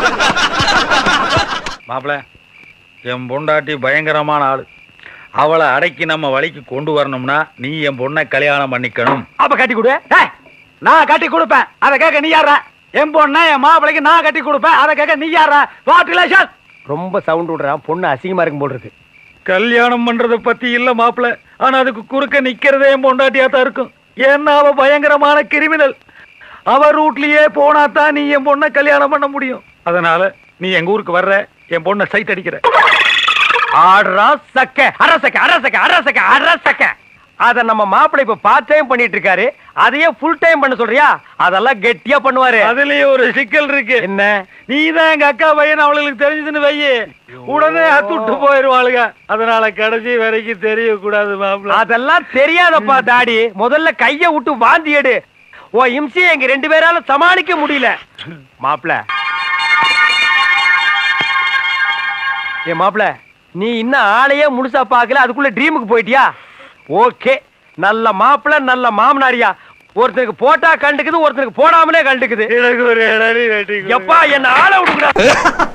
மாப்பிள என் பொண்டாட்டி பயங்கரமான ஆளு அவளை அடக்கி நம்ம வழிக்கு கொண்டு வரணும்னா நீ என் பொண்ணை கல்யாணம் பண்ணிக்கணும் அப்ப கட்டி கொடு ஏய், நான் கட்டி கொடுப்பேன் அதை கேட்க நீ யாரா என் பொண்ணை என் மாப்பிளைக்கு நான் கட்டி கொடுப்பேன் அதை கேட்க நீ யாரா வாட் ரிலேஷன் ரொம்ப சவுண்ட் விடுறான் பொண்ணு அசிங்கமா இருக்கும் போல் இருக்கு கல்யாணம் பண்றத பத்தி இல்ல மாப்பிள ஆனா அதுக்கு குறுக்க நிக்கிறதே என் பொண்டாட்டியா தான் இருக்கும் ஏன்னா அவ பயங்கரமான கிரிமினல் அவ ரூட்லயே போனா தான் நீ என் பொண்ணை கல்யாணம் பண்ண முடியும் அதனால நீ எங்க ஊருக்கு வர்ற என் பொண்ணை சைட் அடிக்கிற ஆடுறா சக்க அரசக்க அரசக்க அரசக்க அரசக்க அத நம்ம மாப்பிள்ளை இப்ப பார்ட் டைம் பண்ணிட்டு இருக்காரு அதையே ஃபுல் டைம் பண்ண சொல்றியா அதெல்லாம் கெட்டியா பண்ணுவாரு அதுலயே ஒரு சிக்கல் இருக்கு என்ன நீ தான் எங்க அக்கா பையன் அவளுக்கு தெரிஞ்சதுன்னு வையே உடனே அத்துட்டு போயிருவாளுங்க அதனால கடைசி வரைக்கும் தெரியக்கூடாது மாப்பிள அதெல்லாம் தெரியாதப்பா தாடி முதல்ல கைய விட்டு வாந்தி எடு ஓ இம்சி எங்க ரெண்டு பேரால சமாளிக்க முடியல மாப்பிள ஏ மாப்பிள நீ இன்னும் ஆளையே முழுசா பார்க்கல அதுக்குள்ள ட்ரீமுக்கு போயிட்டியா ஓகே நல்ல மாப்பிள நல்ல மாமனாரியா ஒருத்தனுக்கு போட்டா கண்டுக்குது ஒருத்தனுக்கு போடாமலே கண்டுக்குது எனக்கு ஒரு இளநீ வெட்டி கொடு. எப்பா என்ன ஆள விடுங்க